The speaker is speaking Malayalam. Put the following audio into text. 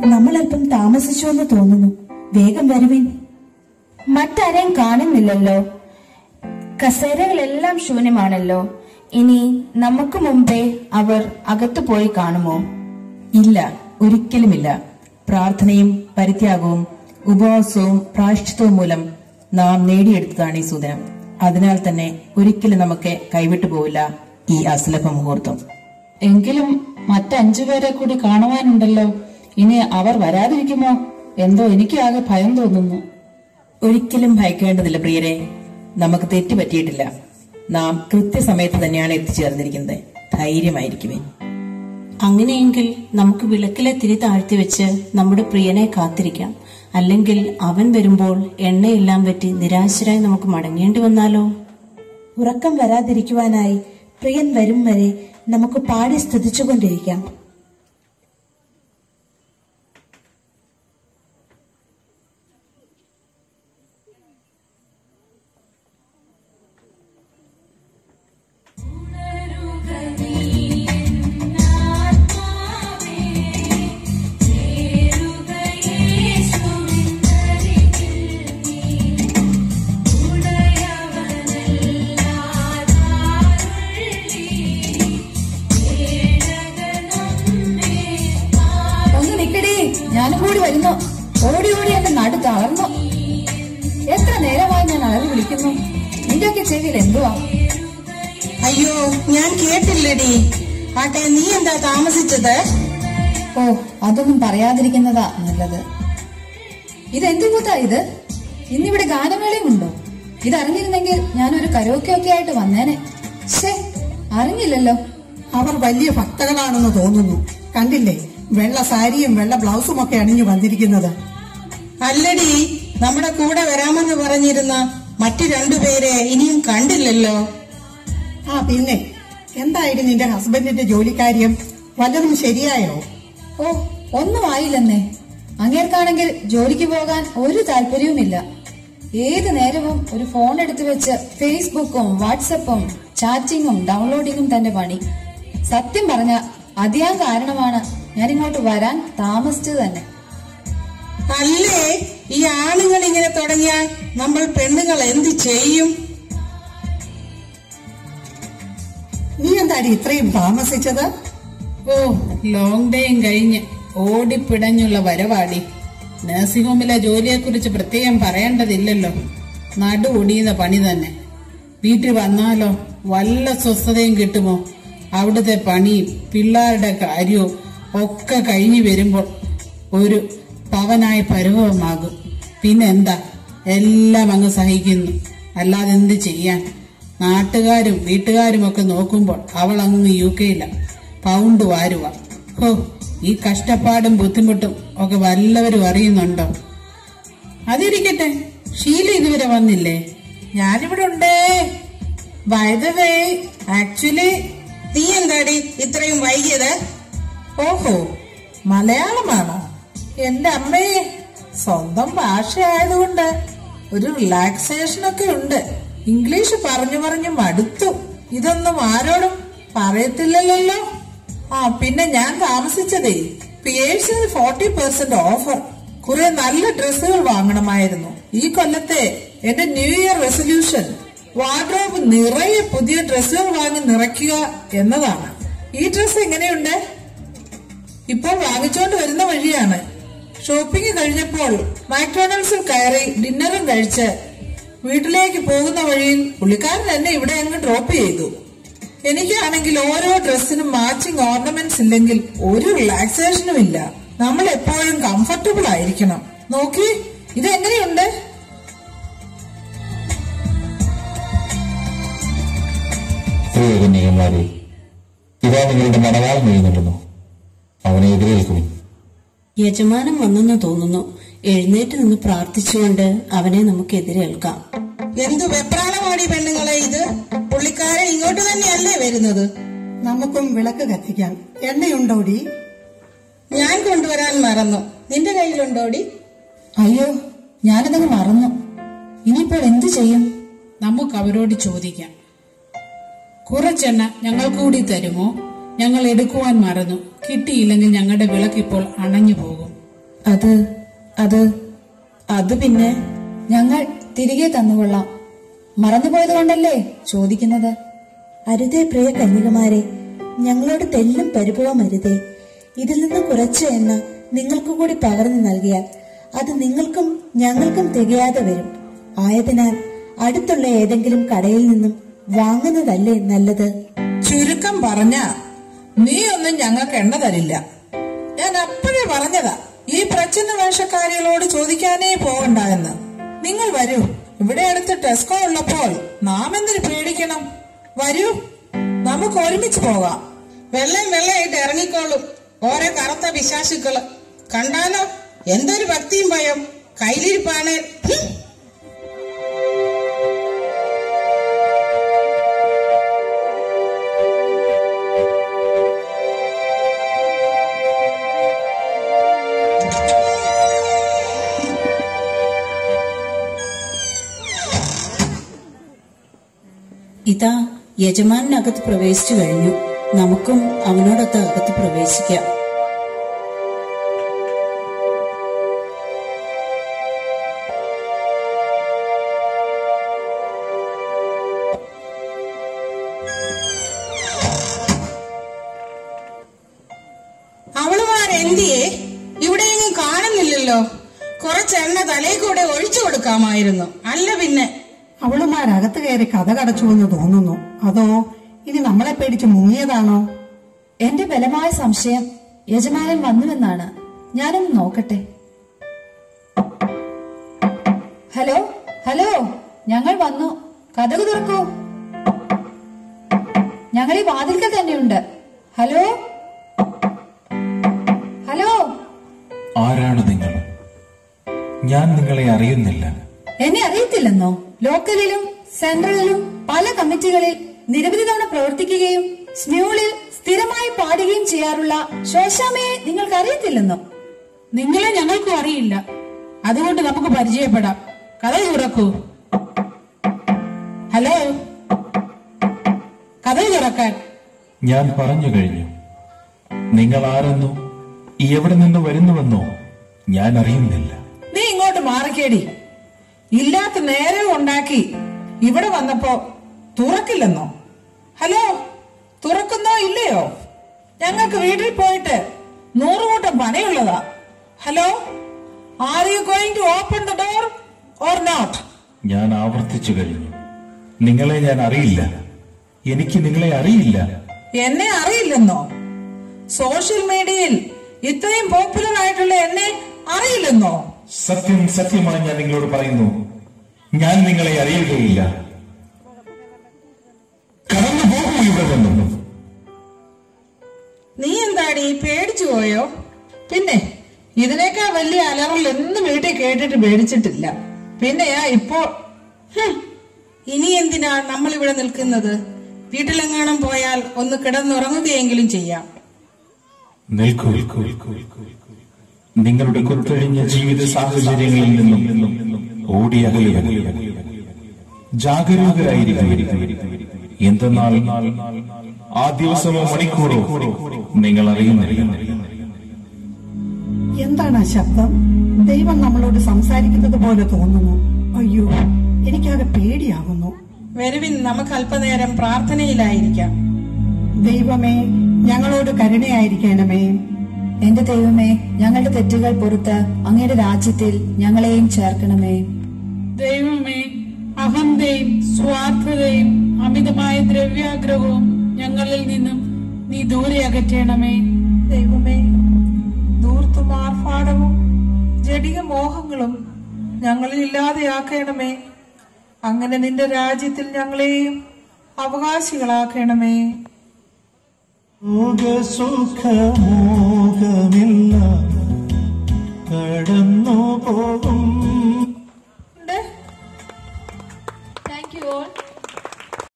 നമ്മൾ അല്പം താമസിച്ചു എന്ന് തോന്നുന്നു വേഗം വരുവിൻ മറ്റാരെയും കാണുന്നില്ലല്ലോ കസേരകളെല്ലാം ശൂന്യമാണല്ലോ ഇനി നമുക്ക് മുമ്പേ അവർ അകത്തു പോയി കാണുമോ ഇല്ല ഒരിക്കലുമില്ല പ്രാർത്ഥനയും പരിത്യാഗവും ഉപവാസവും പ്രായശ്ചിത്വവും മൂലം നാം നേടിയെടുത്തതാണ് ഈ സൂചനം അതിനാൽ തന്നെ ഒരിക്കലും നമുക്ക് കൈവിട്ടു പോവില്ല ഈ അസുലഭ മുഹൂർത്തം എങ്കിലും മറ്റഞ്ചു പേരെ കൂടി കാണുവാനുണ്ടല്ലോ ഇനി അവർ വരാതിരിക്കുമോ എന്തോ എനിക്ക് ആകെ ഭയം തോന്നുന്നു ഒരിക്കലും ഭയക്കേണ്ടതില്ല പ്രിയരെ നമുക്ക് തെറ്റ് പറ്റിയിട്ടില്ല നാം കൃത്യസമയത്ത് തന്നെയാണ് എത്തിച്ചേർന്നിരിക്കുന്നത് ധൈര്യമായിരിക്കുമേ അങ്ങനെയെങ്കിൽ നമുക്ക് വിളക്കിലെ തിരി താഴ്ത്തി വെച്ച് നമ്മുടെ പ്രിയനെ കാത്തിരിക്കാം അല്ലെങ്കിൽ അവൻ വരുമ്പോൾ എണ്ണയെല്ലാം പറ്റി നിരാശരായി നമുക്ക് മടങ്ങേണ്ടി വന്നാലോ ഉറക്കം വരാതിരിക്കുവാനായി പ്രിയൻ വരും വരെ നമുക്ക് പാടി സ്തുതിച്ചുകൊണ്ടിരിക്കാം ഒന്ന് നിക്കടി ഞാനും കൂടി വരുന്നു ഓടി ഓടി എന്റെ നടു തളർന്നു എത്ര നേരമായി ഞാൻ അലറി വിളിക്കുന്നു നിന്റെയൊക്കെ ചെവിയിൽ എന്തുവാ അയ്യോ ഞാൻ കേട്ടില്ലടി ആട്ടെ നീ എന്താ താമസിച്ചത് ഓ അതൊന്നും പറയാതിരിക്കുന്നതാ നല്ലത് ഇതെന്തു കൂത്താ ഇത് ഇന്നിവിടെ ഗാനമേളയും ഉണ്ടോ ഇതറിഞ്ഞിരുന്നെങ്കിൽ ഞാനൊരു കരോക്കെ ഒക്കെ ആയിട്ട് വന്നേനെ ശേ അറിഞ്ഞില്ലല്ലോ അവർ വലിയ ഭക്തകളാണെന്ന് തോന്നുന്നു കണ്ടില്ലേ വെള്ള സാരിയും വെള്ള ബ്ലൗസും ഒക്കെ അണിഞ്ഞു വന്നിരിക്കുന്നത് അല്ലടി നമ്മുടെ കൂടെ വരാമെന്ന് പറഞ്ഞിരുന്ന മറ്റു രണ്ടുപേരെ ഇനിയും കണ്ടില്ലല്ലോ ആ പിന്നെ എന്തായിരുന്നു നിന്റെ ഹസ്ബൻഡിന്റെ ജോലിക്കാര്യം വല്ലതും ശരിയായോ ഓ ഒന്നും ആയില്ലെന്നേ അങ്ങേർക്കാണെങ്കിൽ ജോലിക്ക് പോകാൻ ഒരു താല്പര്യവുമില്ല ഏത് നേരവും ഒരു ഫോൺ എടുത്തു വെച്ച് ഫേസ്ബുക്കും വാട്സപ്പും ചാറ്റിങ്ങും ഡൗൺലോഡിങ്ങും തന്റെ പണി സത്യം പറഞ്ഞ അതിയാൻ കാരണമാണ് ഞാൻ ഇങ്ങോട്ട് വരാൻ താമസിച്ചത് തന്നെ അല്ലേ ഈ ആണുങ്ങൾ ഇങ്ങനെ തുടങ്ങിയാൽ നമ്മൾ പെണ്ണുങ്ങൾ എന്ത് ചെയ്യും നീ എന്താടി ഇത്രയും താമസിച്ചത് ഓ ലോങ് ഡേയും കഴിഞ്ഞ് ഓടിപ്പിടഞ്ഞുള്ള വരവാടി നഴ്സിംഗ് ഹോമിലെ ജോലിയെക്കുറിച്ച് പ്രത്യേകം പറയേണ്ടതില്ലല്ലോ നടു ഒടിയുന്ന പണി തന്നെ വീട്ടിൽ വന്നാലോ വല്ല സ്വസ്ഥതയും കിട്ടുമോ അവിടുത്തെ പണിയും പിള്ളേരുടെ കാര്യവും ഒക്കെ കഴിഞ്ഞു വരുമ്പോൾ ഒരു പവനായ പരുവമാകും പിന്നെന്താ എല്ലാം അങ്ങ് സഹിക്കുന്നു അല്ലാതെ എന്ത് ചെയ്യാൻ നാട്ടുകാരും വീട്ടുകാരും ഒക്കെ നോക്കുമ്പോൾ അവൾ അങ്ങ് യു കെയില പൗണ്ട് വാരുക ഹോ ഈ കഷ്ടപ്പാടും ബുദ്ധിമുട്ടും ഒക്കെ വല്ലവരും അറിയുന്നുണ്ടോ അതിരിക്കട്ടെ ഷീല ഇതുവരെ വന്നില്ലേ ഞാനിവിടെ ഉണ്ടേ വൈദവേ ആക്ച്വലി നീ എന്താടി ഇത്രയും വൈകിയത് ഓഹോ മലയാളമാണോ എന്റെ അമ്മേ സ്വന്തം ഭാഷയായതുകൊണ്ട് ഒരു റിലാക്സേഷൻ ഒക്കെ ഉണ്ട് ഇംഗ്ലീഷ് പറഞ്ഞു പറഞ്ഞു മടുത്തു ഇതൊന്നും ആരോടും പറയത്തില്ലല്ലോ ആ പിന്നെ ഞാൻ താമസിച്ചതേ പിയേഴ്സിന് ഫോർട്ടി പെർസെന്റ് ഓഫർ കുറെ നല്ല ഡ്രസ്സുകൾ വാങ്ങണമായിരുന്നു ഈ കൊല്ലത്തെ എന്റെ ന്യൂ ഇയർ റെസൊല്യൂഷൻ വാർഡ്രോബ് നിറയെ പുതിയ ഡ്രസ്സുകൾ വാങ്ങി നിറയ്ക്കുക എന്നതാണ് ഈ ഡ്രസ്സ് എങ്ങനെയുണ്ട് ഇപ്പോൾ വാങ്ങിച്ചോണ്ട് വരുന്ന വഴിയാണ് ഷോപ്പിംഗ് കഴിഞ്ഞപ്പോൾ മാക്ഡൊണാൾഡ്സിൽ കയറി ഡിന്നറും കഴിച്ച് വീട്ടിലേക്ക് പോകുന്ന വഴിയിൽ പുള്ളിക്കാരൻ എന്നെ ഇവിടെ അങ്ങ് ഡ്രോപ്പ് ചെയ്തു എനിക്കാണെങ്കിൽ ഓരോ ഡ്രസ്സിനും മാച്ചിങ് ഓർണമെന്റ്സ് ഇല്ലെങ്കിൽ ഒരു റിലാക്സേഷനും ഇല്ല നമ്മൾ എപ്പോഴും കംഫർട്ടബിൾ ആയിരിക്കണം നോക്കി ഇതെങ്ങനെയുണ്ട് പ്രിയകന്യകന്മാരെ ഇതാ നിങ്ങളുടെ മണവാളം എഴുന്നള്ളുന്നു അവനെ എതിരേൽക്കുവിൻ യജമാനൻ വന്നെന്ന് തോന്നുന്നു എഴുന്നേറ്റ് നിന്ന് പ്രാർത്ഥിച്ചുകൊണ്ട് അവനെ നമുക്ക് എതിരേൽക്കാം എന്തു വെപ്രാളമാടി പെണ്ണുങ്ങളെ ഇത് പുള്ളിക്കാരൻ ഇങ്ങോട്ട് തന്നെയല്ലേ വരുന്നത് നമുക്കും വിളക്ക് കത്തിക്കാം എണ്ണയുണ്ടോടി ഞാൻ കൊണ്ടുവരാൻ മറന്നു നിന്റെ കയ്യിലുണ്ടോടി അയ്യോ ഞാനതങ്ങ് മറന്നു ഇനിയിപ്പോൾ എന്തു ചെയ്യും നമുക്ക് അവരോട് ചോദിക്കാം കുറച്ചെണ്ണ ഞങ്ങൾ കൂടി തരുമോ ഞങ്ങൾ എടുക്കുവാൻ മറന്നു കിട്ടിയില്ലെങ്കിൽ ഞങ്ങളുടെ വിളക്ക് ഇപ്പോൾ അണഞ്ഞു പോകും അത് അത് അത് പിന്നെ ഞങ്ങൾ തിരികെ തന്നുകൊള്ളാം മറന്നുപോയത് കൊണ്ടല്ലേ ചോദിക്കുന്നത് അരുതേ പ്രിയ കന്യകമാരെ ഞങ്ങളോട് തെല്ലും പരിഭവം അരുതേ ഇതിൽ നിന്ന് കുറച്ച് എണ്ണ നിങ്ങൾക്ക് കൂടി പകർന്നു നൽകിയാൽ അത് നിങ്ങൾക്കും ഞങ്ങൾക്കും തികയാതെ വരും ആയതിനാൽ അടുത്തുള്ള ഏതെങ്കിലും കടയിൽ നിന്നും വാങ്ങുന്നതല്ലേ നല്ലത് ചുരുക്കം പറഞ്ഞ നീ ഒന്നും ഞങ്ങൾക്ക് എണ്ണ തരില്ല ഞാൻ അപ്പോഴേ പറഞ്ഞതാ ഈ പ്രച്ഛന്ന വേഷക്കാരികളോട് ചോദിക്കാനേ പോകണ്ട എന്ന് നിങ്ങൾ വരൂ ഇവിടെ അടുത്ത് ടെസ്കോ ഉള്ളപ്പോൾ നാം എന്തിനു പേടിക്കണം വരൂ നമുക്ക് ഒരുമിച്ച് പോകാം വെള്ളം വെള്ളമായിട്ട് ഇറങ്ങിക്കോളും ഓരോ കറുത്ത വിശ്വാസികള് കണ്ടാലോ എന്തൊരു ഭക്തിയും ഭയം കയ്യിലിരിപ്പാണ് ഹും. ഇതാ യജമാനകത്ത് പ്രവേശിച്ചു കഴിഞ്ഞു നമുക്കും അവനോടൊത്ത് അകത്ത് പ്രവേശിക്കാം അവളുമാരെന്തിയെ ഇവിടെയെങ്ങും കാണുന്നില്ലല്ലോ കുറച്ച് എണ്ണ തലയിൽ കൂടെ ഒഴിച്ചു കൊടുക്കാമായിരുന്നു അല്ല പിന്നെ അവളുമാരകത്ത് കയറി കഥ കടച്ചു എന്ന് തോന്നുന്നു അതോ ഇനി നമ്മളെ പേടിച്ച് മുങ്ങിയതാണോ എന്റെ ബലമായ സംശയം യജമാനൻ വന്നുവെന്നാണ് ഞാനൊന്ന് നോക്കട്ടെ ഹലോ ഹലോ ഞങ്ങൾ വന്നു കഥകു തുറക്കൂ ഞങ്ങൾ ഈ വാതിൽക്കൽ തന്നെയുണ്ട് ഹലോ ഹലോ ആരാണ് നിങ്ങൾ ഞാൻ നിങ്ങളെ അറിയുന്നില്ല എന്നെ അറിയത്തില്ലെന്നോ ലോക്കലിലും സെൻട്രലിലും പല കമ്മിറ്റികളിൽ നിരവധി തവണ പ്രവർത്തിക്കുകയും സ്മ്യൂളിൽ സ്ഥിരമായി പാടുകയും ചെയ്യാറുള്ള ശോശാമയെ നിങ്ങൾക്ക് അറിയത്തില്ലെന്നോ നിങ്ങളെ ഞങ്ങൾക്കും അറിയില്ല അതുകൊണ്ട് നമുക്ക് പരിചയപ്പെടാം കഥ തുറക്കൂ ഹലോ കഥ തുറക്കാൻ ഞാൻ പറഞ്ഞു കഴിഞ്ഞു നിങ്ങൾ ആരെന്നോ എവിടെ നിന്ന് വരുന്നുവെന്നോ ഞാൻ അറിയുന്നില്ല നീ ഇങ്ങോട്ട് മാറിക്കേടി ഇല്ലാത്ത നേരം ഉണ്ടാക്കി ഇവിടെ വന്നപ്പോ തുറക്കില്ലെന്നോ ഹലോ തുറക്കുന്നോ ഇല്ലയോ ഞങ്ങൾക്ക് വീട്ടിൽ പോയിട്ട് നൂറുകൂട്ടം പണിയുള്ളതാ hello are you going to open the door or not ഞാൻ ആവർത്തിച്ചു കഴിഞ്ഞു നിങ്ങളെ ഞാൻ അറിയില്ല എനിക്ക് നിങ്ങളെ അറിയില്ല എന്നെ അറിയില്ലെന്നോ സോഷ്യൽ മീഡിയയിൽ ഇത്രയും പോപ്പുലർ ആയിട്ടുള്ള എന്നെ അറിയില്ലെന്നോ സത്യം സത്യമായി ഞാൻ നിങ്ങളോട് പറയുന്നു ഞാൻ നിങ്ങളെ അറിയുകയില്ല കടന്നു പോകൂ ഇവിടെ നിന്നും നീ എന്താടി പേടിച്ചു പോയോ പിന്നെ ഇതിനേക്കാൾ വലിയ അലറൽ എന്ന് വീട്ടിൽ കേട്ടിട്ട് പേടിച്ചിട്ടില്ല പിന്നെയാ ഇപ്പോ ഹും. ഇനി എന്തിനാ നമ്മൾ ഇവിടെ നിൽക്കുന്നത് വീട്ടിലെങ്ങാനും പോയാൽ ഒന്ന് കിടന്നുറങ്ങുകയെങ്കിലും ചെയ്യാം നിൽക്കൂ നിങ്ങളുടെ കുത്തൊഴിഞ്ഞ ജീവിത സാഹചര്യങ്ങളിൽ നിന്നും ഓടിയകലുക ജാഗരൂകരായിരിക്കും എന്തെന്നാൽ ആ ദിവസമോ മണിക്കൂറോ നിങ്ങൾ അറിയുന്നില്ല എന്താണ് ആ ശബ്ദം ദൈവം നമ്മളോട് സംസാരിക്കുന്നത് പോലെ തോന്നുന്നു അയ്യോ എനിക്കാകെ പേടിയാകുന്നു വരുവിൻ നമുക്ക് അല്പനേരം പ്രാർത്ഥനയിലായിരിക്കാം ദൈവമേ ഞങ്ങളോട് കരുണയായിരിക്കണമേ എന്റെ ദൈവമേ ഞങ്ങളുടെ തെറ്റുകൾ പുറത്ത് അങ്ങയുടെ രാജ്യത്തിൽ ഞങ്ങളെയും ചേർക്കണമേ ദൈവമേ അഹന്തയും സ്വാർത്ഥതയും അമിതമായ ദ്രവ്യാഗ്രഹവും ഞങ്ങളിൽ നിന്നും നീ ദൂരെ അകറ്റണമേ ദൈവമേ ധൂർത്തും ആർഭാടവും ജടിക മോഹങ്ങളും ഞങ്ങളിൽ ഇല്ലാതെയാക്കണമേ അങ്ങനെ നിന്റെ രാജ്യത്തിൽ ഞങ്ങളെയും അവകാശികളാക്കണമേ സുഖമോ